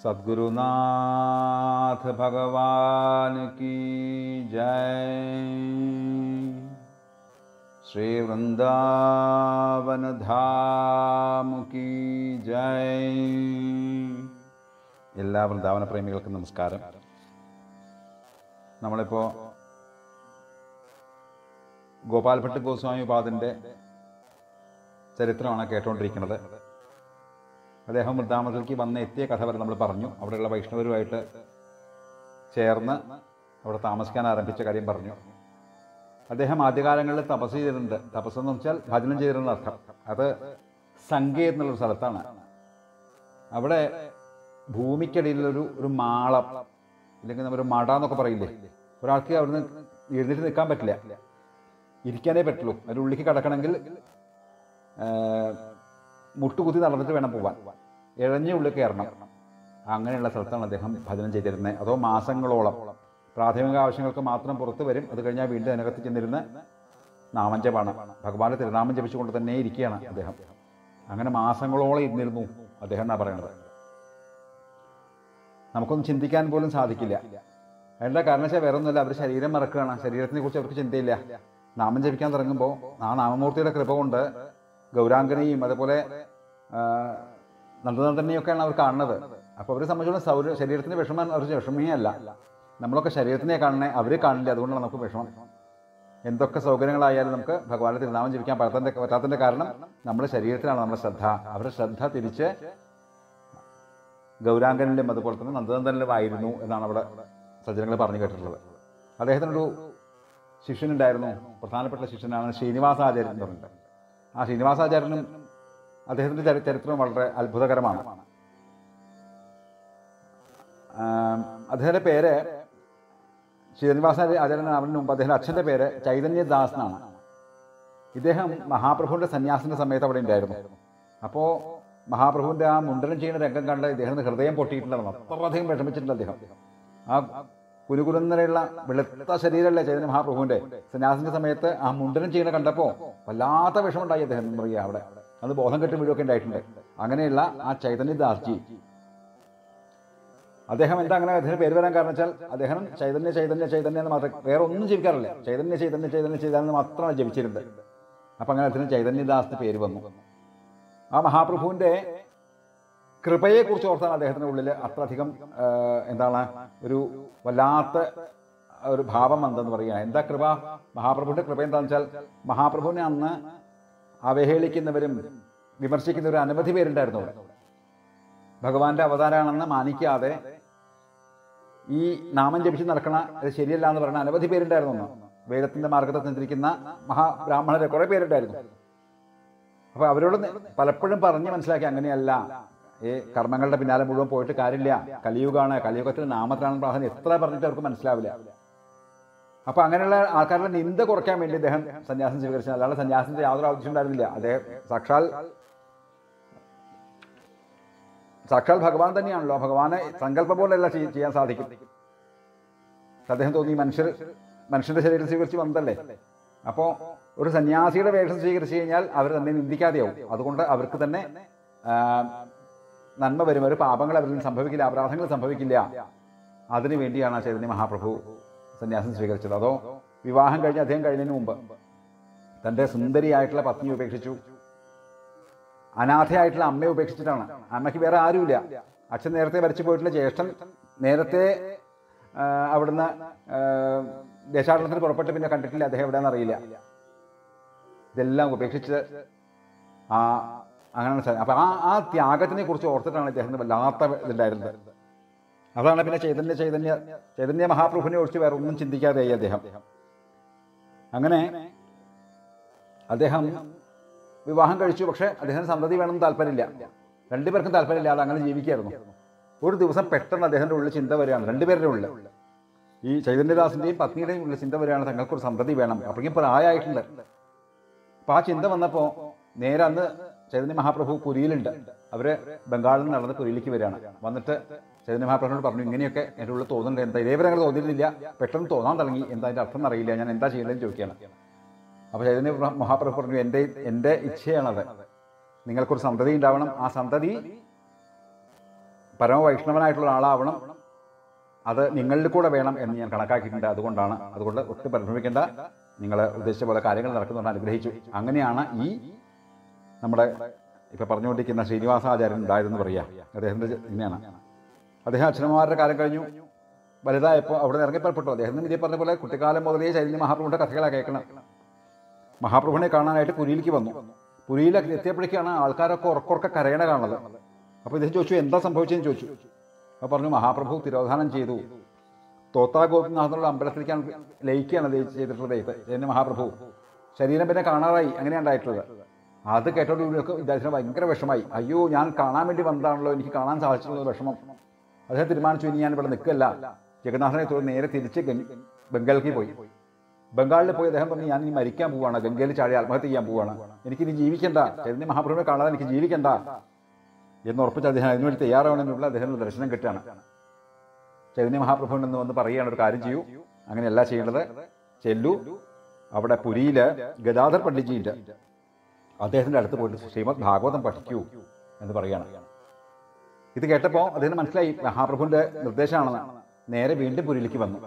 सद्गुरुनाथ भगवान की जय श्री वृंदावन धाम की जय എല്ലാ വൃന്ദാവന പ്രേമികൾക്കും നമസ്കാരം നമ്മളിപ്പോൾ ഗോപാൽഭട്ട് ഗോസ്വാമി പാദിൻ്റെ ചരിത്രമാണ് കേട്ടുകൊണ്ടിരിക്കുന്നത് അദ്ദേഹം വൃന്ദാവനത്തിലേക്ക് വന്ന് എത്തിയ കഥ വരെ നമ്മൾ പറഞ്ഞു അവിടെയുള്ള വൈഷ്ണവരുമായിട്ട് ചേർന്ന് അവിടെ താമസിക്കാൻ ആരംഭിച്ച കാര്യം പറഞ്ഞു അദ്ദേഹം ആദ്യകാലങ്ങളിൽ തപസ് ചെയ്തിട്ടുണ്ട് തപസ് എന്ന് വെച്ചാൽ ഭജനം ചെയ്തിരുന്ന അർത്ഥം അത് സംഗേ എന്നുള്ളൊരു സ്ഥലത്താണ് അവിടെ ഭൂമിക്കടിയിലൊരു ഒരു മാളം അല്ലെങ്കിൽ നമ്മൾ ഒരു മട എന്നൊക്കെ പറയില്ലേ ഒരാൾക്ക് അവിടുന്ന് എഴുന്നേറ്റ് നിൽക്കാൻ പറ്റില്ല ഇരിക്കാനേ പറ്റുള്ളൂ അതിൻ്റെ ഉള്ളിലേക്ക് കിടക്കണമെങ്കിൽ മുട്ടുകുത്തി നടന്നിട്ട് വേണം പോവാൻ ഇഴഞ്ഞ ഉള്ളിൽ കയറണം അങ്ങനെയുള്ള സ്ഥലത്താണ് അദ്ദേഹം ഭജനം ചെയ്തിരുന്നത് അതോ മാസങ്ങളോളം പ്രാഥമിക ആവശ്യങ്ങൾക്ക് മാത്രം പുറത്ത് വരും അത് കഴിഞ്ഞാൽ വീണ്ടും അതിനകത്ത് ചെന്നിരുന്ന് നാമജപാണ് ഭഗവാന്റെ തിരുനാമം ജപിച്ചുകൊണ്ട് തന്നെ ഇരിക്കുകയാണ് അദ്ദേഹം അങ്ങനെ മാസങ്ങളോളം ഇരുന്നിരുന്നു അദ്ദേഹം എന്നാണ് പറയുന്നത് നമുക്കൊന്നും ചിന്തിക്കാൻ പോലും സാധിക്കില്ല അതിൻ്റെ കാരണം വെച്ചാൽ വേറെ ഒന്നുമില്ല അവർ ശരീരം മറക്കുകയാണ് ശരീരത്തിനെ കുറിച്ച് അവർക്ക് ചിന്തയില്ല നാമം ജപിക്കാൻ തുടങ്ങുമ്പോൾ ആ നാമമൂർത്തിയുടെ കൃപ കൊണ്ട് ഗൗരാംഗനെയും അതുപോലെ നന്ദനന്ദനെയൊക്കെയാണ് അവർ കാണുന്നത് അപ്പോൾ അവരെ സംബന്ധിച്ചുള്ള സൗര ശരീരത്തിൻ്റെ വിഷമം അവർ വിഷമേ അല്ല നമ്മളൊക്കെ ശരീരത്തിനെ കാണണേ അവർ കാണില്ല അതുകൊണ്ടാണ് നമുക്ക് വിഷമം എന്തൊക്കെ സൗകര്യങ്ങളായാലും നമുക്ക് ഭഗവാന്റെ തിരുനാമം ജപിക്കാൻ പറ്റാത്തതിൻ്റെ പറ്റാത്തതിൻ്റെ കാരണം നമ്മുടെ ശരീരത്തിലാണ് നമ്മുടെ ശ്രദ്ധ അവരുടെ ശ്രദ്ധ തിരിച്ച് ഗൗരാംഗനിലും അതുപോലെ തന്നെ നന്ദനന്ദനിലും ആയിരുന്നു എന്നാണ് അവിടെ സജ്ജനങ്ങൾ പറഞ്ഞു കേട്ടിട്ടുള്ളത് അദ്ദേഹത്തിനൊരു ശിഷ്യനുണ്ടായിരുന്നു പ്രധാനപ്പെട്ട ശിഷ്യനാണ് ശ്രീനിവാസാചാര്യൻ എന്ന് പറഞ്ഞിട്ട് ആ ശ്രീനിവാസാചാര്യനും അദ്ദേഹത്തിൻ്റെ ചരി ചരിത്രം വളരെ അത്ഭുതകരമാണ് അദ്ദേഹത്തിൻ്റെ പേര് ശ്രീനിവാസ ആചാര്യൻ അവന് മുമ്പ് അദ്ദേഹത്തിൻ്റെ അച്ഛൻ്റെ പേര് ചൈതന്യദാസ് എന്നാണ് ഇദ്ദേഹം മഹാപ്രഭുവിൻ്റെ സന്യാസിൻ്റെ സമയത്ത് അവിടെ ഉണ്ടായിരുന്നു അപ്പോൾ മഹാപ്രഭുവിൻ്റെ ആ മുണ്ടനം ചെയ്യുന്ന രംഗം കണ്ട് ഇദ്ദേഹത്തിന് ഹൃദയം പൊട്ടിയിട്ടുണ്ടെന്ന് അത്രയധികം വിഷമിച്ചിട്ടുണ്ട് അദ്ദേഹം ആ കുരുകുരുന്നരയുള്ള വെളുത്ത ശരീരമല്ലേ ചൈതന്യ മഹാപ്രഭുവിൻ്റെ സന്യാസിൻ്റെ സമയത്ത് ആ മുണ്ടനം ചെയ്യുന്ന കണ്ടപ്പോൾ വല്ലാത്ത വിഷമുണ്ടായി അദ്ദേഹം പറയുക അവിടെ അത് ബോധം കെട്ട് വീഴൊക്കെ ഉണ്ടായിട്ടുണ്ട് അങ്ങനെയുള്ള ആ ചൈതന്യദാസ്ജി അദ്ദേഹം എന്താ അങ്ങനെ അദ്ദേഹത്തിന് പേര് വരാൻ കാരണം വെച്ചാൽ അദ്ദേഹം ചൈതന്യ ചൈതന്യ ചൈതന്യ എന്ന് മാത്രം വേറെ ഒന്നും ജപിക്കാറില്ല ചൈതന്യ ചൈതന്യ ചൈതന്യ ചൈതന്യ മാത്രമാണ് ജപിച്ചിരുന്നത് അപ്പം അങ്ങനെ അദ്ദേഹത്തിന് ചൈതന്യദാസ് പേര് വന്നു ആ മഹാപ്രഭുവിൻ്റെ കൃപയെക്കുറിച്ച് ഓർത്താണ് അദ്ദേഹത്തിൻ്റെ ഉള്ളിൽ അത്രയധികം എന്താണ് ഒരു വല്ലാത്ത ഒരു ഭാവം എന്തെന്ന് പറയുക എന്താ കൃപ മഹാപ്രഭുവിൻ്റെ കൃപ എന്താണെന്ന് വെച്ചാൽ മഹാപ്രഭുവിനെ അന്ന് അവഹേളിക്കുന്നവരും വിമർശിക്കുന്നവരും അനവധി പേരുണ്ടായിരുന്നു അവിടെ ഭഗവാന്റെ അവതാരമാണെന്ന് മാനിക്കാതെ ഈ നാമം ജപിച്ച് നടക്കണ അത് ശരിയല്ല എന്ന് പറയുന്ന അനവധി പേരുണ്ടായിരുന്നു അന്ന് വേദത്തിന്റെ മാർഗത്തിൽ സഞ്ചരിക്കുന്ന മഹാബ്രാഹ്മണരെ കുറെ പേരുണ്ടായിരുന്നു അപ്പൊ അവരോട് പലപ്പോഴും പറഞ്ഞ് മനസ്സിലാക്കി അങ്ങനെയല്ല ഈ കർമ്മങ്ങളുടെ പിന്നാലെ മുഴുവൻ പോയിട്ട് കാര്യമില്ല കലിയുഗമാണ് കലിയുഗത്തിൽ നാമത്തിലാണ് പ്രാധാന്യം എത്ര പറഞ്ഞിട്ട് അവർക്ക് മനസ്സിലാവില്ല അപ്പൊ അങ്ങനെയുള്ള ആൾക്കാരുടെ നിന്ദ കുറയ്ക്കാൻ വേണ്ടി അദ്ദേഹം സന്യാസം സ്വീകരിച്ചു അല്ലാതെ സന്യാസത്തിന്റെ യാതൊരു ആവശ്യം ഉണ്ടായിരുന്നില്ല അദ്ദേഹം സാക്ഷാൽ സാക്ഷാൽ ഭഗവാൻ തന്നെയാണല്ലോ ഭഗവാനെ സങ്കല്പം പോലെയല്ല ചെയ്യാൻ സാധിക്കും അദ്ദേഹം തോന്നി മനുഷ്യർ മനുഷ്യന്റെ ശരീരം സ്വീകരിച്ച് വന്നതല്ലേ അപ്പോൾ ഒരു സന്യാസിയുടെ വേഷം സ്വീകരിച്ചു കഴിഞ്ഞാൽ അവർ തന്നെ നിന്ദിക്കാതെയാവും അതുകൊണ്ട് അവർക്ക് തന്നെ നന്മ വരും ഒരു പാപങ്ങൾ അവരിൽ സംഭവിക്കില്ല അപരാധങ്ങൾ സംഭവിക്കില്ല അതിനു വേണ്ടിയാണ് ചൈതന്യ മഹാപ്രഭു സന്യാസം സ്വീകരിച്ചത് അതോ വിവാഹം കഴിഞ്ഞ് അദ്ദേഹം കഴിഞ്ഞതിന് മുമ്പ് തൻ്റെ സുന്ദരിയായിട്ടുള്ള പത്നി ഉപേക്ഷിച്ചു അനാഥയായിട്ടുള്ള അമ്മയെ ഉപേക്ഷിച്ചിട്ടാണ് അമ്മയ്ക്ക് വേറെ ആരുമില്ല അച്ഛൻ നേരത്തെ വരച്ചു പോയിട്ടുള്ള ജ്യേഷ്ഠൻ നേരത്തെ അവിടുന്ന് ദേശാടനത്തിന് പുറപ്പെട്ട് പിന്നെ കണ്ടിട്ടില്ല അദ്ദേഹം എവിടെയാണെന്ന് അറിയില്ല ഇതെല്ലാം ഉപേക്ഷിച്ച് ആ അങ്ങനെ അപ്പൊ ആ ആ ത്യാഗത്തിനെ കുറിച്ച് ഓർത്തിട്ടാണ് ഇദ്ദേഹത്തിന് വല്ലാത്ത ഇതുണ്ടായിരുന്നത് അതാണ് പിന്നെ ചൈതന്യ ചൈതന്യ ചൈതന്യ മഹാപ്രഭുവിനെ കുറിച്ച് വേറെ ഒന്നും ചിന്തിക്കാതെയായി അദ്ദേഹം അങ്ങനെ അദ്ദേഹം വിവാഹം കഴിച്ചു പക്ഷേ അദ്ദേഹത്തിന് സന്തതി വേണമെന്ന് താല്പര്യമില്ല രണ്ടുപേർക്കും താല്പര്യമില്ല അത് അങ്ങനെ ജീവിക്കായിരുന്നു ഒരു ദിവസം പെട്ടെന്ന് അദ്ദേഹത്തിൻ്റെ ഉള്ളിൽ ചിന്ത വരികയാണ് രണ്ടുപേരുടെ ഉള്ളിൽ ഈ ചൈതന്യദാസിൻ്റെയും പത്നിയുടെയും ഉള്ളിൽ ചിന്ത വരികയാണ് തങ്ങൾക്കൊരു സന്തതി വേണം അപ്പോഴേക്കും പ്രായമായിട്ടുണ്ട് അപ്പോൾ ആ ചിന്ത വന്നപ്പോൾ നേരെ അന്ന് ചൈതന്യ മഹാപ്രഭു പുരിയിലുണ്ട് അവർ ബംഗാളിൽ നിന്ന് നടന്ന് പുരിയിലേക്ക് വരികയാണ് വന്നിട്ട് ചൈതന്യ മഹാപ്രഭുനോട് പറഞ്ഞു ഇങ്ങനെയൊക്കെ എൻ്റെ ഉള്ളിൽ തോന്നുന്നുണ്ട് എന്താ ഇതേവരെ അങ്ങനെ തോന്നിയിരുന്നില്ല പെട്ടെന്ന് തോന്നാൻ തുടങ്ങി എന്താ അതിൻ്റെ അർത്ഥം അറിയില്ല ഞാൻ എന്താ ചെയ്യേണ്ടതെന്ന് ചോദിക്കുകയാണ് അപ്പോൾ ചൈതന്യ മഹാപ്രഭു പറഞ്ഞു എൻ്റെ എൻ്റെ ഇച്ഛയാണത് നിങ്ങൾക്കൊരു സന്തതി ഉണ്ടാവണം ആ സന്തതി പരമവൈഷ്ണവനായിട്ടുള്ള ആളാവണം അത് നിങ്ങളിൽ കൂടെ വേണം എന്ന് ഞാൻ കണക്കാക്കിയിട്ടുണ്ട് അതുകൊണ്ടാണ് അതുകൊണ്ട് ഒട്ടും പരിഭ്രമിക്കേണ്ട നിങ്ങൾ ഉദ്ദേശിച്ച പോലെ കാര്യങ്ങൾ നടക്കുന്നുണ്ട് അനുഗ്രഹിച്ചു അങ്ങനെയാണ് ഈ നമ്മുടെ ഇപ്പം പറഞ്ഞുകൊണ്ടിരിക്കുന്ന ശ്രീനിവാസാചാര്യൻ ഉണ്ടായതെന്ന് പറയാം അദ്ദേഹത്തിൻ്റെ ഇങ്ങനെയാണ് അദ്ദേഹം അച്ഛനമ്മമാരുടെ കാലം കഴിഞ്ഞു വലുതായപ്പോൾ അവിടെ നിന്ന് ഇറങ്ങിപ്പുറപ്പെട്ടു അദ്ദേഹത്തിന് ഇതേ പറഞ്ഞ പോലെ കുട്ടിക്കാലം മുതലേ ചൈതന്യ മഹാപ്രഭുവിൻ്റെ കഥകളാണ് കേൾക്കണം മഹാപ്രഭുവിനെ കാണാനായിട്ട് പുരിയിലേക്ക് വന്നു പുരിയിലേക്ക് എത്തിയപ്പോഴേക്കാണ് ആൾക്കാരൊക്കെ ഉറക്കുറക്കെ കരയണ കാണുന്നത് അപ്പോൾ ഇദ്ദേഹം ചോദിച്ചു എന്താ സംഭവിച്ചതെന്ന് ചോദിച്ചു അപ്പോൾ പറഞ്ഞു മഹാപ്രഭു തിരോധാനം ചെയ്തു തോത്താ ഗോപിനാഥനുള്ള അമ്പലത്തിലേക്കാണ് ലയിക്കുകയാണ് ഇത് ചെയ്തിട്ടുള്ളത് ഇത് എന്നെ മഹാപ്രഭു ശരീരം പിന്നെ കാണാറായി അങ്ങനെയാണ് ഉണ്ടായിട്ടുള്ളത് അത് കേട്ടോട് ഇവർക്ക് ഇദ്ദേഹത്തിന് ഭയങ്കര വിഷമായി അയ്യോ ഞാൻ കാണാൻ വേണ്ടി വന്നതാണല്ലോ എനിക്ക് കാണാൻ സാധിച്ചിട്ടുള്ള വിഷമം അദ്ദേഹം തീരുമാനിച്ചു ഇനി ഞാൻ ഇവിടെ നിൽക്കല്ല ജഗന്നാഥനെ തുടർന്ന് നേരെ തിരിച്ച് ഗംഗ് ബംഗാളിലേക്ക് പോയി ബംഗാളിൽ പോയി അദ്ദേഹം പറഞ്ഞു ഞാൻ ഇനി മരിക്കാൻ പോവാണ് ഗംഗയിൽ ചാടി ആത്മഹത്യ ചെയ്യാൻ പോവാണ് എനിക്കിനി ജീവിക്കണ്ട ചൈതന്യ മഹാപ്രഭുവിനെ കാണാതെ എനിക്ക് ജീവിക്കണ്ട എന്ന് ഉറപ്പിച്ച് അദ്ദേഹം അതിനുവേണ്ടി തയ്യാറാവണമെന്നുള്ള അദ്ദേഹത്തിന് ദർശനം കിട്ടുകയാണ് ചൈതന്യ മഹാപ്രഭുവിൽ നിന്ന് വന്ന് പറയുകയാണ് ഒരു കാര്യം ചെയ്യൂ അങ്ങനെയല്ല ചെയ്യേണ്ടത് ചെല്ലു അവിടെ പുരിയിൽ ഗദാധർ പണ്ഡിറ്റ്ജിയുണ്ട് അദ്ദേഹത്തിൻ്റെ അടുത്ത് പോയിട്ട് ശ്രീമദ് ഭാഗവതം പഠിക്കൂ എന്ന് പറയുകയാണ് ഇത് കേട്ടപ്പോൾ അദ്ദേഹത്തിന് മനസ്സിലായി മഹാപ്രഭുവിൻ്റെ നിർദ്ദേശമാണെന്ന് നേരെ വീണ്ടും പുരിയിലേക്ക് വന്നു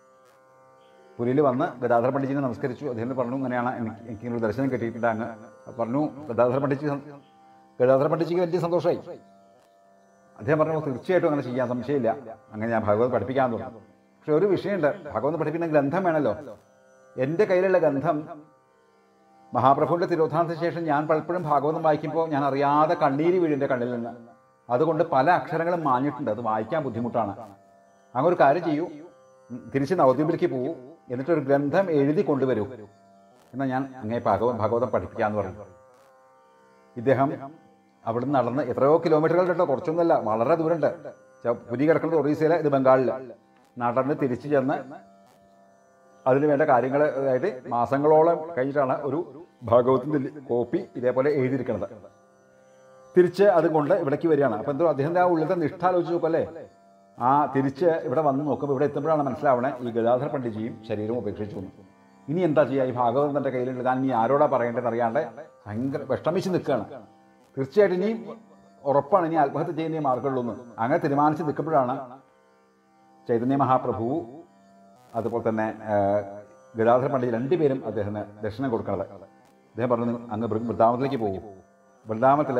പുരിയിൽ വന്ന് ഗദാധർ പണ്ഡിറ്റിനെ നമസ്കരിച്ചു അദ്ദേഹം പറഞ്ഞു ഇങ്ങനെയാണ് എനിക്ക് എനിക്ക് ഇങ്ങനെ ഒരു ദർശനം കിട്ടിയിട്ടുണ്ട് അങ്ങ് അപ്പോൾ പറഞ്ഞു ഗദാധർ പണ്ഡിറ്റ് ഗദാധർ പണ്ഡിറ്റിക്ക് വലിയ സന്തോഷമായി അദ്ദേഹം പറഞ്ഞു തീർച്ചയായിട്ടും അങ്ങനെ ചെയ്യാൻ സംശയമില്ല അങ്ങനെ ഞാൻ ഭഗവത് പഠിപ്പിക്കാൻ തുടങ്ങി പക്ഷെ ഒരു വിഷയമുണ്ട് ഭഗവത് പഠിപ്പിക്കുന്ന ഗ്രന്ഥം വേണമല്ലോ എൻ്റെ കയ്യിലുള്ള ഗ്രന്ഥം മഹാപ്രഭുവിൻ്റെ തിരോധാനത്തിന് ശേഷം ഞാൻ പലപ്പോഴും ഭാഗവതം വായിക്കുമ്പോൾ ഞാൻ അറിയാതെ കണ്ണീര് വീഴും എൻ്റെ കണ്ണിൽ നിന്ന് അതുകൊണ്ട് പല അക്ഷരങ്ങളും മാഞ്ഞിട്ടുണ്ട് അത് വായിക്കാൻ ബുദ്ധിമുട്ടാണ് അങ്ങനെ ഒരു കാര്യം ചെയ്യൂ ഉം, തിരിച്ച് നവദ്വീപിലേക്ക് പോകൂ എന്നിട്ട് ഒരു ഗ്രന്ഥം എഴുതി കൊണ്ടുവരൂ എന്നാൽ ഞാൻ അങ്ങേ ഭാഗവ ഭാഗവതം പഠിപ്പിക്കാമെന്ന് പറഞ്ഞു ഇദ്ദേഹം അവിടുന്ന് നടന്ന് എത്രയോ കിലോമീറ്ററുകളുണ്ട് കേട്ടോ കുറച്ചൊന്നുമല്ല വളരെ ദൂരമുണ്ട് ച- പുരി കിടക്കുന്നത് ഒറീസയിലെ ഇത് ബംഗാളിൽ നടന്ന് തിരിച്ചു ചെന്ന് അതിന് വേണ്ട കാര്യങ്ങൾ അതായത് മാസങ്ങളോളം കഴിഞ്ഞിട്ടാണ് ഒരു ഭാഗവതത്തിൻ്റെ കോപ്പി ഇതേപോലെ എഴുതിയിരിക്കുന്നത് തിരിച്ച് അതും കൊണ്ട് ഇവിടേക്ക് വരികയാണ് അപ്പം എന്തോ അദ്ദേഹത്തിൻ്റെ ആ ഉള്ളിലത്തെ നിഷ്ഠ ആലോചിച്ച് നോക്കല്ലേ ആ തിരിച്ച് ഇവിടെ വന്ന് നോക്കുമ്പോൾ ഇവിടെ എത്തുമ്പോഴാണ് മനസ്സിലാവണേ ഈ ഗദാധർ പണ്ഡിജിയും ശരീരവും ഉപേക്ഷിച്ചു എന്ന്. ഇനി എന്താ ചെയ്യുക ഈ ഭാഗവതം തൻ്റെ കയ്യിലുണ്ട് താൻ ഇനി ആരോടാ പറയേണ്ടതെന്ന് അറിയാണ്ട് ഭയങ്കര വിഷമിച്ച് നിൽക്കുകയാണ് തീർച്ചയായിട്ടും ഇനി ഉറപ്പാണ് ഇനി ആത്മഹത്യ ചെയ്യുന്ന മാർഗമുള്ളൂ എന്ന് അങ്ങനെ തീരുമാനിച്ച് നിൽക്കുമ്പോഴാണ് ചൈതന്യ മഹാപ്രഭു അതുപോലെ തന്നെ ആ, ഗദാധര പണ്ഡിറ്റ് രണ്ടുപേരും അദ്ദേഹത്തിന് ദക്ഷിണം കൊടുക്കുന്നത് അദ്ദേഹം പറഞ്ഞു അങ്ങ് വൃ- വൃന്ദാവനത്തിലേക്ക് പോകും വൃന്ദാവനത്തിൽ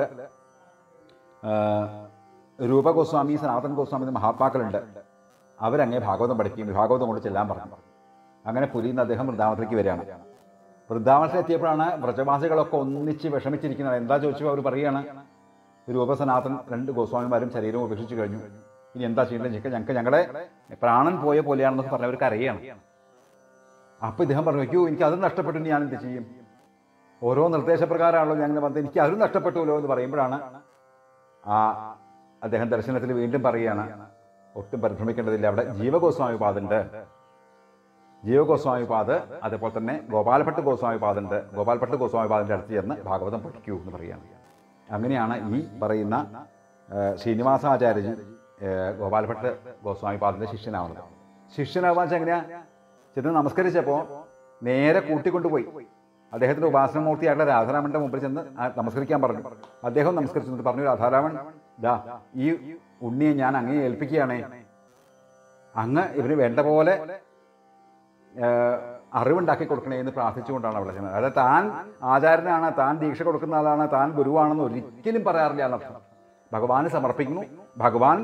രൂപ ഗോസ്വാമി സനാതൻ ഗോസ്വാമി എന്ന മഹാത്മാക്കളുണ്ട് അവരങ്ങേ ഭാഗവതം പഠിക്കും ഭാഗവതം കൊണ്ട് ചെല്ലാൻ പറഞ്ഞു അങ്ങനെ പുരിയിൽ നിന്ന് അദ്ദേഹം വൃന്ദാവനത്തിലേക്ക് വരികയാണ് വൃന്ദാവനത്തിൽ എത്തിയപ്പോഴാണ് വ്രജവാസികളൊക്കെ ഒന്നിച്ച് വിഷമിച്ചിരിക്കുന്നത് എന്താ ചോദിച്ചപ്പോൾ അവർ പറയുകയാണ് രൂപ സനാതൻ രണ്ട് ഗോസ്വാമിമാരും ശരീരവും ഉപേക്ഷിച്ച് കഴിഞ്ഞു ഇനി എന്താ ചെയ്യേണ്ടത് ഞങ്ങൾക്ക് ഞങ്ങൾക്ക് ഞങ്ങളുടെ പ്രാണൻ പോയ പോലെയാണെന്നൊക്കെ പറഞ്ഞവർക്ക് അറിയണം അപ്പോൾ ഇദ്ദേഹം പറഞ്ഞു അയ്യോ എനിക്ക് അത് നഷ്ടപ്പെട്ടു ഇനി ഞാൻ എന്ത് ചെയ്യും ഓരോ നിർദ്ദേശപ്രകാരമാണല്ലോ ഞങ്ങൾ വന്നത് എനിക്ക് അതും നഷ്ടപ്പെട്ടുല്ലോ എന്ന് പറയുമ്പോഴാണ് ആ അദ്ദേഹം ദർശനത്തിൽ വീണ്ടും പറയുകയാണ് ഒട്ടും പരിഭ്രമിക്കേണ്ടതില്ല അവിടെ ജീവഗോസ്വാമി പാദുണ്ട് ജീവഗോസ്വാമി പാദ് അതേപോലെ തന്നെ ഗോപാലഭട്ട് ഗോസ്വാമി പാദുണ്ട് ഗോപാൽഭട്ട് ഗോസ്വാമി പാദിൻ്റെ അടുത്ത് ചെന്ന് ഭാഗവതം പഠിക്കൂ എന്ന് പറയുകയാണ് അങ്ങനെയാണ് ഈ പറയുന്ന ആ, ശ്രീനിവാസാചാര്യജി ആ, ഗോപാൽഭട്ട് ഗോസ്വാമി പാദിൻ്റെ ശിഷ്യനാവുന്നത് ശിഷ്യനാവാൻ വെച്ചാൽ എങ്ങനെയാ ചെന്ന് നമസ്കരിച്ചപ്പോൾ നേരെ കൂട്ടിക്കൊണ്ടുപോയി അദ്ദേഹത്തിൻ്റെ ഉപാസനമൂർത്തിയായിട്ടുള്ള രാധാരാമൻ്റെ മുമ്പിൽ ചെന്ന് ആ നമസ്കരിക്കാൻ പറഞ്ഞു അദ്ദേഹം നമസ്കരിച്ചു എന്നിട്ട് പറഞ്ഞു രാധാരാമൻ ദാ ഈ ഉണ്ണിയെ ഞാൻ അങ്ങേ ഏൽപ്പിക്കുകയാണേ അങ്ങ് ഇവന് വേണ്ട പോലെ ഏഹ്, അറിവുണ്ടാക്കി കൊടുക്കണേ എന്ന് പ്രാർത്ഥിച്ചുകൊണ്ടാണ് അവിടെ ചെയ്യുന്നത് അതായത് താൻ ആചാര്യനാണ് താൻ ദീക്ഷ കൊടുക്കുന്ന ആളാണ് താൻ ഗുരുവാണെന്ന് ഒരിക്കലും പറയാറില്ല എന്നർത്ഥം ഭഗവാന് സമർപ്പിക്കുന്നു ഭഗവാൻ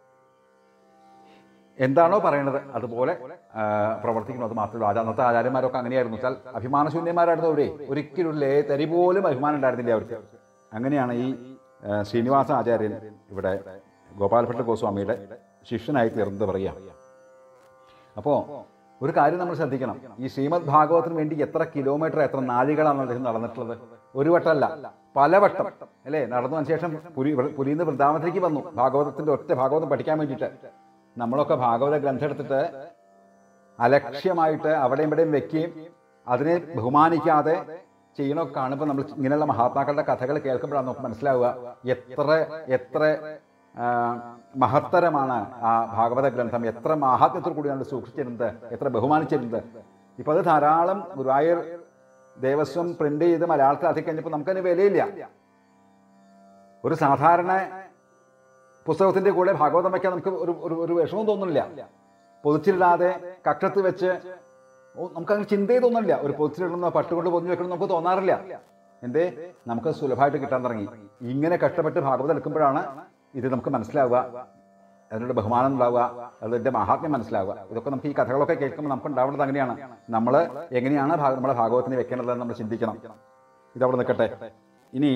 എന്താണോ പറയണത് അതുപോലെ ആ, പ്രവർത്തിക്കുന്നു അത് മാത്രമേ ഉള്ളൂ ആചാ- അന്നത്തെ ആചാര്യന്മാരൊക്കെ അങ്ങനെയായിരുന്നു വെച്ചാൽ അഭിമാനശൂന്യന്മാരായിരുന്നു അവരെ ഒരിക്കലും ഒരു ലേ തരി പോലും അഭിമാനം ഉണ്ടായിരുന്നില്ല അവർക്ക് അങ്ങനെയാണ് ഈ ആ, ശ്രീനിവാസ ആചാര്യൻ ഇവിടെ ഗോപാലഭട്ട ഗോസ്വാമിയുടെ ശിഷ്യനായി തീർന്നത് പറയാം അപ്പോൾ ഒരു കാര്യം നമ്മൾ ശ്രദ്ധിക്കണം ഈ ശ്രീമദ് ഭാഗവതത്തിന് വേണ്ടി എത്ര കിലോമീറ്റർ എത്ര നാഴികളാണ് അദ്ദേഹം നടന്നിട്ടുള്ളത് ഒരു വട്ടമല്ല പല വട്ടം അല്ലേ നടന്നതിന് ശേഷം പുരി പുരിയിൽ നിന്ന് വൃന്ദാവനത്തിലേക്ക് വന്നു ഭാഗവതത്തിന്റെ ഒറ്റ ഭാഗവതം പഠിക്കാൻ വേണ്ടിയിട്ട് നമ്മളൊക്കെ ഭാഗവത ഗ്രന്ഥം എടുത്തിട്ട് അലക്ഷ്യമായിട്ട് അവിടെയും ഇവിടെയും വെക്കുകയും അതിനെ ബഹുമാനിക്കാതെ ചെയ്യണമൊക്കെ കാണുമ്പോൾ നമ്മൾ ഇങ്ങനെയുള്ള മഹാത്മാക്കളുടെ കഥകൾ കേൾക്കുമ്പോഴാണ് നമുക്ക് മനസ്സിലാവുക എത്ര എത്ര ആ, മഹത്തരമാണ് ആ ഭാഗവത ഗ്രന്ഥം എത്ര മാഹാത്മ്യത്തോടു കൂടിയാണ് സൂക്ഷിച്ചിരുന്നത് എത്ര ബഹുമാനിച്ചിരുന്നത് ഇപ്പോൾ അത് ധാരാളം ഗുരുവായൂർ ദേവസ്വം പ്രിന്റ് ചെയ്ത് മലയാളത്തിൽ ആക്കി കഴിഞ്ഞപ്പോൾ നമുക്കതിന് വിലയില്ല ഒരു സാധാരണ പുസ്തകത്തിൻ്റെ കൂടെ ഭാഗവതം വയ്ക്കാൻ നമുക്ക് ഒരു ഒരു ഒരു വിഷമവും തോന്നുന്നില്ല പൊതിച്ചിലിടാതെ കക്ഷത്ത് വെച്ച് ഓ, നമുക്കങ്ങനെ ചിന്തയെ തോന്നുന്നില്ല ഒരു പൊതിച്ചിലിടുന്ന പട്ടുകൊണ്ട് പൊതിഞ്ഞ് വെക്കണം നമുക്ക് തോന്നാറില്ല എന്തേ നമുക്ക് സുലഭമായിട്ട് കിട്ടാൻ തുടങ്ങി ഇങ്ങനെ കഷ്ടപ്പെട്ട് ഭാഗവതം എടുക്കുമ്പോഴാണ് ഇത് നമുക്ക് മനസ്സിലാവുക അതിനോട് ബഹുമാനം ഉണ്ടാവുക അതിൻ്റെ മഹാത്മ്യം മനസ്സിലാവുക ഇതൊക്കെ നമുക്ക് ഈ കഥകളൊക്കെ കേൾക്കുമ്പോൾ നമുക്ക് ഉണ്ടാവേണ്ടത് അങ്ങനെയാണ് നമ്മൾ എങ്ങനെയാണ് ഭാഗ- നമ്മുടെ ഭാഗവതത്തിന് വെക്കേണ്ടതെന്ന് നമ്മൾ ചിന്തിക്കണം ഇതവിടെ നിൽക്കട്ടെ ഇനി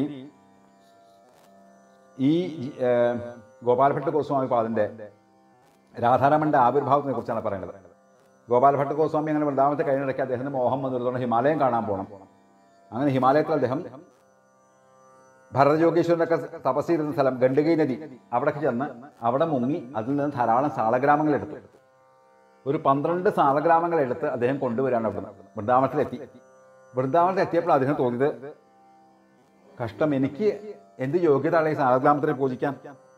ഈ ഏഹ്, ഗോപാലഭട്ട് ഗോസ്വാമി പാദിൻ്റെ രാധാരാമൻ്റെ ആവിർഭാവത്തിനെ കുറിച്ചാണ് പറയുന്നത് ഗോപാലഭട്ട് ഗോസ്വാമി അങ്ങനെ വൃന്ദാവനത്തെ കഴിഞ്ഞിടയ്ക്ക് അദ്ദേഹത്തിന് മോഹം വന്നിരുന്നതുകൊണ്ട് ഹിമാലയം കാണാൻ പോകണം അങ്ങനെ ഹിമാലയത്തിൽ അദ്ദേഹം ഭരതയോഗീശ്വരനൊക്കെ തപസ് ചെയ്തിരുന്ന സ്ഥലം ഗണ്ഡകി നദി അവിടേക്ക് ചെന്ന് അവിടെ മുങ്ങി അതിൽ നിന്ന് ധാരാളം സാളഗ്രാമങ്ങൾ എടുത്തു ഒരു പന്ത്രണ്ട് സാളഗ്രാമങ്ങൾ എടുത്ത് അദ്ദേഹം കൊണ്ടുവരാണ് അവിടുന്ന് വൃന്ദാവനത്തിലെത്തി വൃന്ദാവനത്തിൽ എത്തിയപ്പോൾ അദ്ദേഹം തോന്നിയത് കഷ്ടം എനിക്ക് എന്ത് യോഗ്യതയാണ് ഈ സാളഗ്രാമത്തിനെ പൂജിക്കാൻ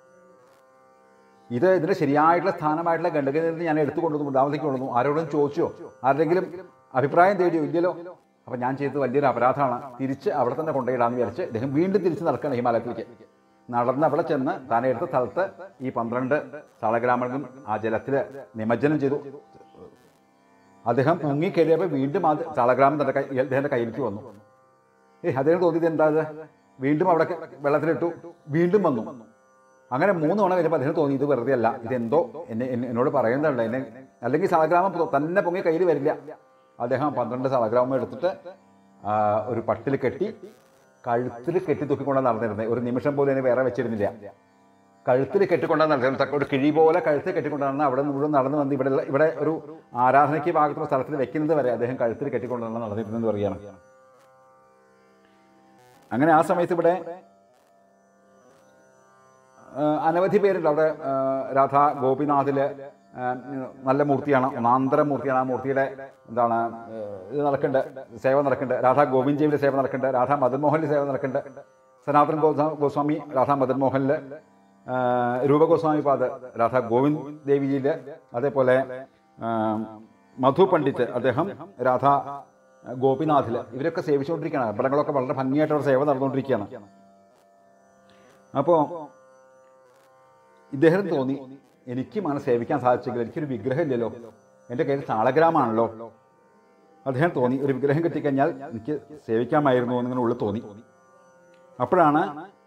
ഇത് ഇതിന്റെ ശരിയായിട്ടുള്ള സ്ഥാനമായിട്ടുള്ള ഗണ്ഡകത്തിൽ ഞാൻ എടുത്തു കൊണ്ടുവന്നു വൃന്ദാവനത്തേക്ക് കൊണ്ടുവന്നു ആരോടും ചോദിച്ചോ ആരുടെങ്കിലും അഭിപ്രായം തേടിയോ ഇല്ലല്ലോ അപ്പം ഞാൻ ചെയ്തത് വലിയൊരു അപരാധമാണ് തിരിച്ച് അവിടെ തന്നെ കൊണ്ടുപോയിടാന്ന് വിചാരിച്ച് അദ്ദേഹം വീണ്ടും തിരിച്ച് നടക്കുകയാണ് ഹിമാലയത്തിലേക്ക് നടന്ന് അവിടെ ചെന്ന് താൻ എടുത്ത സ്ഥലത്ത് ഈ പന്ത്രണ്ട് സാളഗ്രാമങ്ങളും ആ ജലത്തിൽ നിമജ്ജനം ചെയ്തു അദ്ദേഹം മുങ്ങിക്കഴിയപ്പോൾ വീണ്ടും ആ സാളഗ്രാമം തന്റെ കൈ അദ്ദേഹത്തിന്റെ കയ്യിലേക്ക് വന്നു ഏ അദ്ദേഹം തോന്നിയത് എന്താ ഇത് വീണ്ടും അവിടെ വെള്ളത്തിലിട്ടു വീണ്ടും വന്നു അങ്ങനെ മൂന്ന് തവണ കഴിഞ്ഞപ്പോൾ അദ്ദേഹം തോന്നി ഇത് വെറുതെ അല്ല ഇതെന്തോ എന്നെ എന്നെ- എന്നോട് പറയുന്നുണ്ട് എന്നെ അല്ലെങ്കിൽ സാളഗ്രാമം പൊ- തന്നെ പൊങ്ങി കയ്യിൽ വരില്ല അദ്ദേഹം പന്ത്രണ്ട് സാളഗ്രാമം എടുത്തിട്ട് ആ, ഒരു പട്ടിൽ കെട്ടി കഴുത്തിൽ കെട്ടി തൂക്കിക്കൊണ്ടാണ് നടന്നിരുന്നത് ഒരു നിമിഷം പോലും എന്നെ വേറെ വെച്ചിരുന്നില്ല കഴുത്തിൽ കെട്ടിക്കൊണ്ടാണ് നടക്കുന്നത് ഒരു കിഴി പോലെ കഴുത്തിൽ കെട്ടിക്കൊണ്ടാണ് അവിടെ മുഴുവൻ നടന്നു വന്ന് ഇവിടെ ഇവിടെ ഒരു ആരാധനയ്ക്ക് ഭാഗത്തുള്ള സ്ഥലത്തിൽ വെക്കുന്നത് വരെ അദ്ദേഹം കഴുത്തിൽ കെട്ടിക്കൊണ്ടാണ് നടന്നിരുന്നത് പറയുകയാണ് അങ്ങനെ ആ സമയത്ത് ഇവിടെ ആ, അനവധി പേരുണ്ട് അവിടെ ആ, രാധ ഗോപിനാഥില് ആ, നല്ല മൂർത്തിയാണ് ഒന്നാന്തര മൂർത്തിയാണ് ആ മൂർത്തിയുടെ എന്താണ് ആ, ഇത് നടക്കുന്നുണ്ട് സേവ നടക്കുന്നുണ്ട് രാധാ ഗോവിന്ദ്ജീവിയുടെ സേവ നടക്കുന്നുണ്ട് രാധാ മദൻ മോഹനിൽ സേവ നടക്കുന്നുണ്ട് സനാതൻ ഗോസ്വാ- ഗോസ്വാമി രാധാ മദൻ മോഹനില് ആ, രൂപഗോസ്വാമി പാദ് രാധാ ഗോവിന്ദ് ദേവിജിയില് അതേപോലെ ആ, മധു പണ്ഡിറ്റ് അദ്ദേഹം രാധാ ഗോപിനാഥില് ഇവരൊക്കെ സേവിച്ചുകൊണ്ടിരിക്കുകയാണ് അമ്പലങ്ങളൊക്കെ വളരെ ഭംഗിയായിട്ട് അവർ സേവ നടന്നുകൊണ്ടിരിക്കുകയാണ് അപ്പോൾ ഇദ്ദേഹത്തിന് തോന്നി എനിക്കും അങ്ങനെ സേവിക്കാൻ സാധിച്ചെങ്കിൽ എനിക്കൊരു വിഗ്രഹം ഇല്ലല്ലോ എൻ്റെ കയ്യിൽ താളഗ്രാമാണല്ലോ അദ്ദേഹം തോന്നി ഒരു വിഗ്രഹം കിട്ടിക്കഴിഞ്ഞാൽ എനിക്ക് സേവിക്കാമായിരുന്നു എന്നിങ്ങനെ ഉള്ളിൽ തോന്നി അപ്പോഴാണ്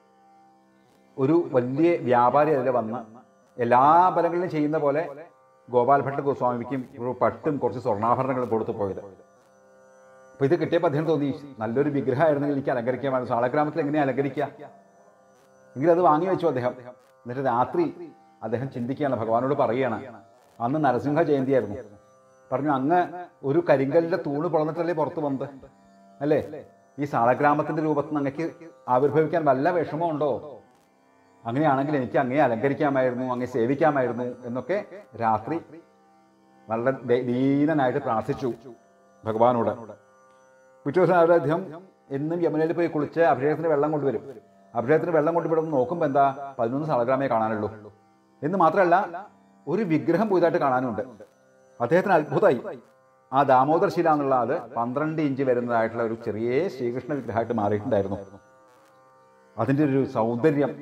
ഒരു വലിയ വ്യാപാരി അതിൽ വന്ന് എല്ലാ ബലങ്ങളിലും ചെയ്യുന്ന പോലെ ഗോപാൽ ഭട്ട് ഗോസ്വാമിക്കും ഒരു പട്ടും കുറച്ച് സ്വർണ്ണാഭരണങ്ങളും കൊടുത്തു പോയത് അപ്പോൾ ഇത് കിട്ടിയപ്പോൾ അദ്ദേഹം തോന്നി നല്ലൊരു വിഗ്രഹമായിരുന്നെങ്കിൽ എനിക്ക് അലങ്കരിക്കാമായിരുന്നു സാളഗ്രാമത്തിൽ എങ്ങനെ അലങ്കരിക്കുക എങ്കിലും അത് വാങ്ങി വെച്ചു അദ്ദേഹം എന്നിട്ട് രാത്രി അദ്ദേഹം ചിന്തിക്കുകയാണ് ഭഗവാനോട് പറയുകയാണ് അന്ന് നരസിംഹ ജയന്തിയായിരുന്നു പറഞ്ഞു അങ്ങ് ഒരു കരിങ്കല്ലിന്റെ തൂണ് പൊളന്നിട്ടല്ലേ പുറത്ത് വന്നത് അല്ലേ ഈ സാളഗ്രാമത്തിന്റെ രൂപത്തിൽ നിന്ന് അങ്ങക്ക് ആവിർഭവിക്കാൻ വല്ല വിഷമമുണ്ടോ അങ്ങനെയാണെങ്കിൽ എനിക്ക് അങ്ങേ അലങ്കരിക്കാമായിരുന്നു അങ്ങേ സേവിക്കാമായിരുന്നു എന്നൊക്കെ രാത്രി വളരെ ദേ- ദീനനായിട്ട് പ്രാർത്ഥിച്ചു ഭഗവാനോട് പിറ്റേ ദിവസം രാവിലെ അദ്ദേഹം എന്നും യമുനയിൽ പോയി കുളിച്ച് അഭിഷേകത്തിന് വെള്ളം കൊണ്ടുവരും അഭിഷേകത്തിന് വെള്ളം കൊണ്ടുവിടുന്ന നോക്കുമ്പോൾ എന്താ പതിനൊന്ന് സാളഗ്രാമേ കാണാനുള്ളൂ എന്ന് മാത്രമല്ല ഒരു വിഗ്രഹം പുതുതായിട്ട് കാണാനുണ്ട് അദ്ദേഹത്തിന് അത്ഭുതമായി ആ ദാമോദർ ശില എന്നുള്ള അത് പന്ത്രണ്ട് ഇഞ്ച് വരുന്നതായിട്ടുള്ള ഒരു ചെറിയ ശ്രീകൃഷ്ണ വിഗ്രഹമായിട്ട് മാറിയിട്ടുണ്ടായിരുന്നു അതിൻ്റെ ഒരു സൗന്ദര്യം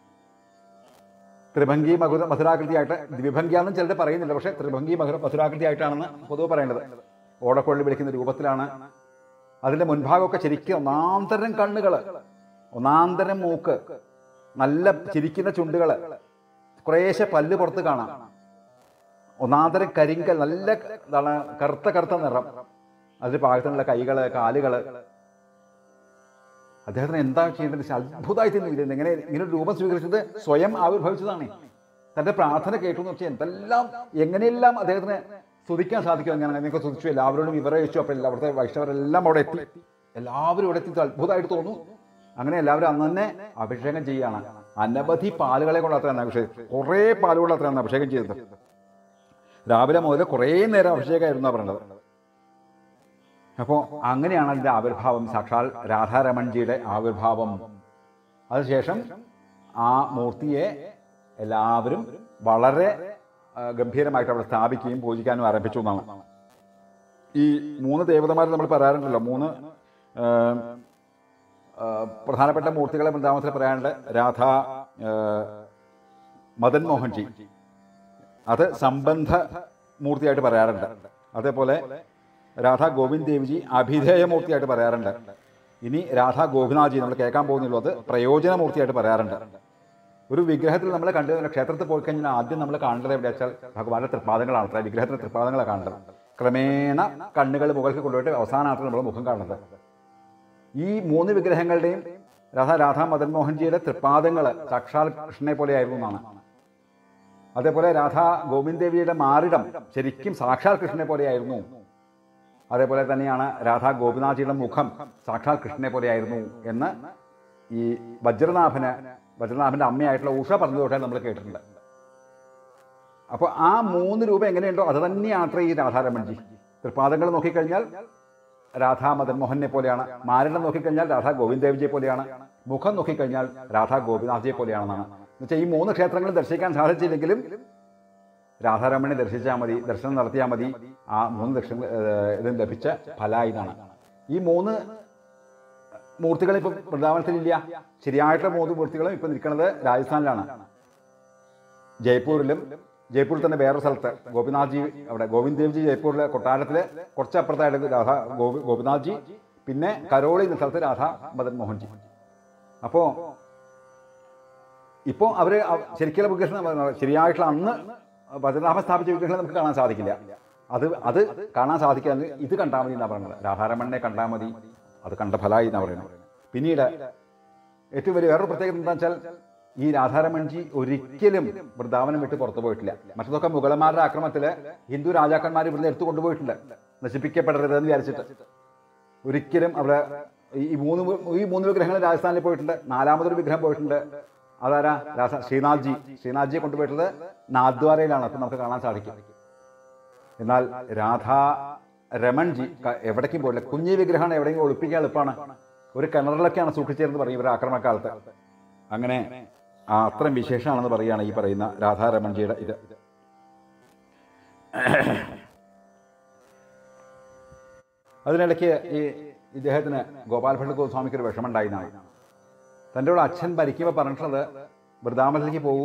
ത്രിഭംഗി മധുര മധുരാകൃതിയായിട്ട് ദ്വിഭംഗിയാണെന്ന് ചിലർ പറയുന്നില്ല പക്ഷേ ത്രിഭംഗി മധുര മധുരാകൃതിയായിട്ടാണെന്ന് പൊതുവെ പറയേണ്ടത് ഓടക്കൊള്ളി വിളിക്കുന്ന രൂപത്തിലാണ് അതിൻ്റെ മുൻഭാഗമൊക്കെ ശരിക്കും ഒന്നാന്തരം കണ്ണുകൾ ഒന്നാന്തരം മൂക്ക് നല്ല ചിരിക്കുന്ന ചുണ്ടുകൾ കുറേശ്ശെ പല്ല് പുറത്ത് കാണാം ഒന്നാന്തരം കരിങ്കൽ നല്ല എന്താണ് കറുത്ത കറുത്ത നിറം അതിന് പാകത്തിനുള്ള കൈകൾ കാലുകൾ അദ്ദേഹത്തിന് എന്താ ചെയ്യേണ്ടത് വെച്ചാൽ അത്ഭുതമായി തന്നെ ഇത് എങ്ങനെ ഇങ്ങനെ ഒരു രൂപം സ്വീകരിച്ചത് സ്വയം ആവിർഭവിച്ചതാണ് തന്റെ പ്രാർത്ഥന കേട്ടു എന്ന് വെച്ചാൽ എന്തെല്ലാം എങ്ങനെയെല്ലാം അദ്ദേഹത്തിന് സ്തുതിക്കാൻ സാധിക്കും ഞാൻ അങ്ങനെയൊക്കെ സ്തുതിച്ചു എല്ലാവരോടും വിവരം വെച്ചു അപ്പോൾ എല്ലാ- അവിടുത്തെ വൈഷ്ണവരെല്ലാം അവിടെ എത്തി എല്ലാവരും ഇവിടെ എത്തി ഇത് അത്ഭുതമായിട്ട് തോന്നുന്നു അങ്ങനെ എല്ലാവരും അന്ന് തന്നെ അഭിഷേകം ചെയ്യുകയാണ് അനവധി പാലുകളെ കൊണ്ട് അത്രയാണ് അഭിഷേകം കുറേ പാലുകൾ അത്രയാണ് അഭിഷേകം ചെയ്തത് രാവിലെ മുതൽ കുറേ നേരം അഭിഷേകമായിരുന്നു പറഞ്ഞത് അപ്പോൾ അങ്ങനെയാണ് അതിൻ്റെ ആവിർഭാവം സാക്ഷാൽ രാധാരമൺജിയുടെ ആവിർഭാവം അതിനുശേഷം ആ മൂർത്തിയെ എല്ലാവരും വളരെ ആ, ഗംഭീരമായിട്ട് അവിടെ സ്ഥാപിക്കുകയും പൂജിക്കാനും ആരംഭിച്ചു എന്നാണ് ഈ മൂന്ന് ദേവതമാർ നമ്മൾ പറയാറുണ്ടല്ലോ മൂന്ന് ആ, ആ, പ്രധാനപ്പെട്ട മൂർത്തികളെ വൃന്ദാവനത്തിൽ പറയാനുണ്ട് രാധ ആ, മദൻ മോഹൻജി അത് സംബന്ധ മൂർത്തിയായിട്ട് പറയാറുണ്ട് അതേപോലെ രാധാ ഗോവിന്ദ് ദേവ്ജി അഭിധേയ മൂർത്തിയായിട്ട് പറയാറുണ്ട് ഇനി രാധാ ഗോപിനാഥ്ജി നമ്മൾ കേൾക്കാൻ പോകുന്നുള്ളൂ അത് പ്രയോജന മൂർത്തിയായിട്ട് പറയാറുണ്ട് ഒരു വിഗ്രഹത്തിൽ നമ്മൾ കണ്ടു ക്ഷേത്രത്തിൽ പോയി കഴിഞ്ഞാൽ ആദ്യം നമ്മൾ കാണേണ്ടത് എവിടെ വെച്ചാൽ ഭഗവാന്റെ തൃപ്പാദങ്ങളാണ് അത്ര വിഗ്രഹത്തിന്റെ തൃപ്പാദങ്ങളാണ് കാണേണ്ടത് ക്രമേണ കണ്ണുകൾ മുകൾക്ക് കൊണ്ടുപോയിട്ട് അവസാനമായിട്ട് നമ്മൾ മുഖം കാണുന്നത് ഈ മൂന്ന് വിഗ്രഹങ്ങളുടെയും രാധാ രാധാ മദൻ മോഹൻജിയുടെ തൃപ്പാദങ്ങൾ സാക്ഷാൽ കൃഷ്ണനെ പോലെയായിരുന്നു എന്നാണ് അതേപോലെ രാധാ ഗോവിന്ദ് ദേവിയുടെ മാറിടം ശരിക്കും സാക്ഷാൽ കൃഷ്ണനെ പോലെയായിരുന്നു അതേപോലെ തന്നെയാണ് രാധാ ഗോപിനാഥിയുടെ മുഖം സാക്ഷാൽ കൃഷ്ണനെ പോലെയായിരുന്നു എന്ന് ഈ വജ്രനാഭന് വജ്രനാഭന്റെ അമ്മയായിട്ടുള്ള ഉഷ പറഞ്ഞു തൊട്ടേ നമ്മൾ കേട്ടിട്ടുണ്ട് അപ്പോൾ ആ മൂന്ന് രൂപ എങ്ങനെയുണ്ടോ അത് തന്നെയാണ് അത്ര ഈ രാധാരമൺജി തൃപ്പാദങ്ങൾ നോക്കിക്കഴിഞ്ഞാൽ രാധാ മദൻ മോഹനെ പോലെയാണ് മാരണം നോക്കിക്കഴിഞ്ഞാൽ രാധാ ഗോവിന്ദ് ദേവ്ജിയെ പോലെയാണ് മുഖം നോക്കിക്കഴിഞ്ഞാൽ രാധാ ഗോപിനാഥിയെ പോലെയാണെന്നാണ് എന്നുവെച്ചാൽ ഈ മൂന്ന് ക്ഷേത്രങ്ങളും ദർശിക്കാൻ സാധിച്ചില്ലെങ്കിലും രാധാരമണനെ ദർശിച്ചാൽ മതി ദർശനം നടത്തിയാൽ മതി ആ മൂന്ന് ദർശനം ഇതും ലഭിച്ച ഫലമായി എന്നാണ് ഈ മൂന്ന് മൂർത്തികൾ ഇപ്പം വൃന്ദാവനത്തിലില്ല ശരിയായിട്ടുള്ള മൂന്ന് മൂർത്തികളും ഇപ്പം നിൽക്കുന്നത് രാജസ്ഥാനിലാണ് ജയ്പൂരിലും ജയ്പൂരിൽ തന്നെ വേറൊരു സ്ഥലത്ത് ഗോപിനാഥ്ജി അവിടെ ഗോവിന്ദ് ദേവ്ജി ജയ്പൂരിലെ കൊട്ടാരത്തിലെ കുറച്ച് അപ്പുറത്തായിട്ട് രാധ ഗോപി ഗോപിനാഥ്ജി പിന്നെ കരോളി എന്ന സ്ഥലത്ത് രാധ മദൻ മോഹൻജി അപ്പോൾ ഇപ്പോൾ അവർ ശരിക്കുള്ള വിഗ്രഹം ശരിയായിട്ടുള്ള അന്ന് ഭദ്രനാഭം സ്ഥാപിച്ച വിഗ്രഹങ്ങൾ നമുക്ക് കാണാൻ സാധിക്കില്ല അത് അത് കാണാൻ സാധിക്കാന്ന് ഇത് കണ്ടാൽ മതി എന്നാണ് പറയുന്നത് രാധാരമണ്ണനെ കണ്ടാൽ മതി അത് കണ്ട ഫലമായി എന്നാണ് പറയുന്നത് പിന്നീട് ഏറ്റവും വലിയ വേറൊരു പ്രത്യേകത എന്താ വെച്ചാൽ ഈ രാധാരമൺജി ഒരിക്കലും വൃന്ദാവനം വിട്ട് പുറത്തു പോയിട്ടില്ല മറ്റതൊക്കെ മുഗളന്മാരുടെ ആക്രമണത്തിൽ ഹിന്ദു രാജാക്കന്മാർ ഇവിടുന്ന് എടുത്തു കൊണ്ടുപോയിട്ടുണ്ട് നശിപ്പിക്കപ്പെടരുതെന്ന് വിചാരിച്ചിട്ട് ഒരിക്കലും അവിടെ ഈ ഈ മൂന്ന് വി- ഈ മൂന്ന് വിഗ്രഹങ്ങൾ രാജസ്ഥാനിൽ പോയിട്ടുണ്ട് നാലാമതൊരു വിഗ്രഹം പോയിട്ടുണ്ട് അതാരാ രാജ ശ്രീനാഥ്ജി ശ്രീനാഥ്ജിയെ കൊണ്ടുപോയിട്ടുള്ളത് നാദ്വാരയിലാണ് അപ്പം നമുക്ക് കാണാൻ സാധിക്കും എന്നാൽ രാധാ രമൺജി ക- എവിടേക്കും പോയില്ല കുഞ്ഞി വിഗ്രഹമാണ് എവിടെയെങ്കിലും ഒളിപ്പിക്കാൻ എളുപ്പമാണ് ഒരു കിണറിലൊക്കെയാണ് സൂക്ഷിച്ചിരുന്നത് പറയും ഇവരുടെ ആക്രമണക്കാലത്ത് അങ്ങനെ ആ അത്രയും വിശേഷമാണെന്ന് പറയുകയാണ് ഈ പറയുന്ന രാധാ രമൺജിയുടെ ഇത് അതിനിടയ്ക്ക് ഈ ഇദ്ദേഹത്തിന് ഗോപാൽ ഭട്ട് ഗോസ്വാമിക്ക് ഒരു വിഷമമുണ്ടായി എന്നാണ് തൻ്റെ കൂടെ അച്ഛൻ ഭരിക്കുമ്പോൾ പറഞ്ഞിട്ടുള്ളത് വൃന്ദാവനത്തിലേക്ക് പോകൂ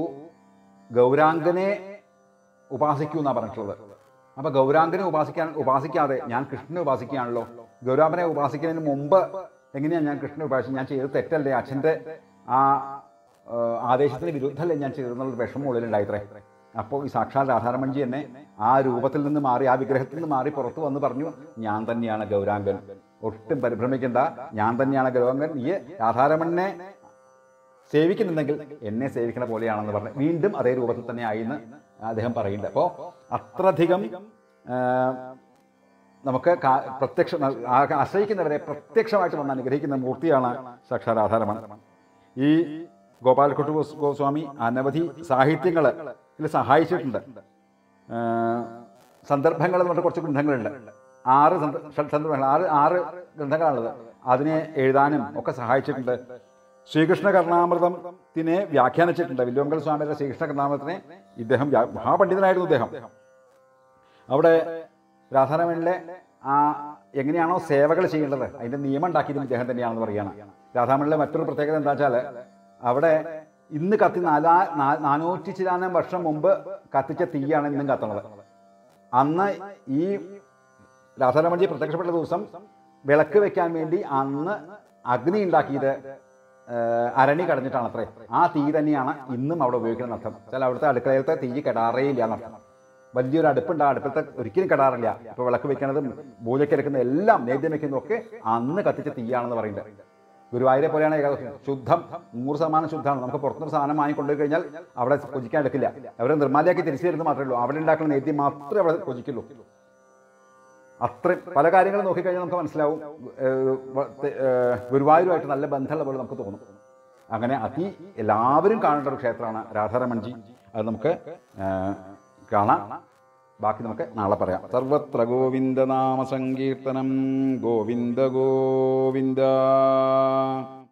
ഗൗരാംഗനെ ഉപാസിക്കൂ എന്നാണ് പറഞ്ഞിട്ടുള്ളത് അപ്പൊ ഗൗരാംഗനെ ഉപാസിക്കാൻ ഉപാസിക്കാതെ ഞാൻ കൃഷ്ണനെ ഉപാസിക്കുകയാണല്ലോ ഗൗരാംഗനെ ഉപാസിക്കുന്നതിന് മുമ്പ് എങ്ങനെയാണ് ഞാൻ കൃഷ്ണനെ ഉപാസിച്ചത് ഞാൻ ചെയ്തത് തെറ്റല്ലേ അച്ഛൻ്റെ ആ ആ, ആദേശത്തിന് വിരുദ്ധമല്ലേ ഞാൻ ചെയ്തെന്നുള്ള വിഷമം ഉള്ളിലുണ്ടായിത്രേ അപ്പോൾ ഈ സാക്ഷാൽ രാധാരമൺജി എന്നെ ആ രൂപത്തിൽ നിന്ന് മാറി ആ വിഗ്രഹത്തിൽ നിന്ന് മാറി പുറത്ത് വന്ന് പറഞ്ഞു ഞാൻ തന്നെയാണ് ഗൗരാംഗൻ ഒട്ടും പരിഭ്രമിക്കണ്ട ഞാൻ തന്നെയാണ് ഗൗരാംഗൻ ഈ രാധാരമണ്ണനെ സേവിക്കുന്നുണ്ടെങ്കിൽ എന്നെ സേവിക്കണ പോലെയാണെന്ന് പറഞ്ഞ് വീണ്ടും അതേ രൂപത്തിൽ തന്നെ ആയി എന്ന് അദ്ദേഹം പറയുന്നുണ്ട് അപ്പോൾ അത്രയധികം ആ, നമുക്ക് കാ- പ്രത്യക്ഷ ആ- ആശ്രയിക്കുന്നവരെ പ്രത്യക്ഷമായിട്ട് വന്ന് അനുഗ്രഹിക്കുന്ന മൂർത്തിയാണ് സാക്ഷാൽ ആധാരമാണ് ഈ ഗോപാലക്കുട്ടി ഗോസ്- ഗോസ്വാമി അനവധി സാഹിത്യങ്ങൾ ഇതിൽ സഹായിച്ചിട്ടുണ്ട് ആ, സന്ദർഭങ്ങൾ എന്ന് പറഞ്ഞ കുറച്ച് ഗ്രന്ഥങ്ങളുണ്ട് ആറ് സന്ദ- ഷഡ് സന്ദർഭങ്ങൾ ആറ് ആറ് ഗ്രന്ഥങ്ങളാണുള്ളത് അതിനെ എഴുതാനും ഒക്കെ സഹായിച്ചിട്ടുണ്ട് ശ്രീകൃഷ്ണ കർണാമൃതത്തിനെ വ്യാഖ്യാനിച്ചിട്ടുണ്ട് വില്വങ്കൽ സ്വാമിയുടെ ശ്രീകൃഷ്ണ കർണാമൃതത്തിനെ ഇദ്ദേഹം വ്യാ- മഹാപണ്ഡിതനായിരുന്നു ഇദ്ദേഹം അവിടെ രാധാരമണിലെ ആ എങ്ങനെയാണോ സേവകൾ ചെയ്യേണ്ടത് അതിന്റെ നിയമം ഉണ്ടാക്കിയതും ഇദ്ദേഹം തന്നെയാണെന്ന് പറയുകയാണ് രാധാമണിലെ മറ്റൊരു പ്രത്യേകത എന്താ വെച്ചാൽ അവിടെ ഇന്ന് കത്തി നാലാ നാ- നാനൂറ്റി ചിലാനം വർഷം മുമ്പ് കത്തിച്ച തീയാണ് ഇന്നും കത്തണത് അന്ന് ഈ രാധാരമണി പ്രത്യക്ഷപ്പെട്ട ദിവസം വിളക്ക് വെക്കാൻ വേണ്ടി അന്ന് അഗ്നി ഉണ്ടാക്കിയത് ഏഹ്, അരണി കടഞ്ഞിട്ടാണ് അത്രേ ആ തീ തന്നെയാണ് ഇന്നും അവിടെ ഉപയോഗിക്കുന്ന അർത്ഥം ചില അവിടുത്തെ അടുക്കളയിലത്തെ തീ കെടാറേ ഇല്ല എന്നർത്ഥം വലിയൊരു അടുപ്പുണ്ട് ആ അടുപ്പത്തെ ഒരിക്കലും കെടാറില്ല ഇപ്പൊ വിളക്ക് വെക്കുന്നതും പൂജയ്ക്കെടുക്കുന്ന എല്ലാം നേദ്യം വെക്കുന്നതും ഒക്കെ അന്ന് കത്തിച്ച തീയാണെന്ന് പറയുന്നത് ഗുരുവായൂരെ പോലെയാണ് ഏകാദശി ശുദ്ധം നൂറ് ശതമാനം ശുദ്ധമാണ് നമുക്ക് പുറത്തുനിന്ന് സാധനം വാങ്ങിക്കൊണ്ടു കഴിഞ്ഞാൽ അവിടെ പൂജിക്കാൻ എടുക്കില്ല അവരെ നിർമ്മാലയാക്കി തിരിച്ചു തരുന്നത് മാത്രമേ ഉള്ളൂ അവിടെ ഉണ്ടാക്കുന്ന നേദ്യം മാത്രമേ അവിടെ പൂജിക്കുള്ളൂ അത്രയും പല കാര്യങ്ങളും നോക്കിക്കഴിഞ്ഞാൽ നമുക്ക് മനസ്സിലാവും ഏഹ്, വ- തെ- ഏഹ്, ഗുരുവായൂരുമായിട്ട് നല്ല ബന്ധമുള്ള പോലെ നമുക്ക് തോന്നും അങ്ങനെ അതി എല്ലാവരും കാണേണ്ട ഒരു ക്ഷേത്രമാണ് രാധാരമൺജി അത് നമുക്ക് ഏഹ്, കാണാം ബാക്കി നമുക്ക് നാളെ പറയാം സർവത്ര ഗോവിന്ദ നാമ സങ്കീർത്തനം ഗോവിന്ദ ഗോവിന്ദ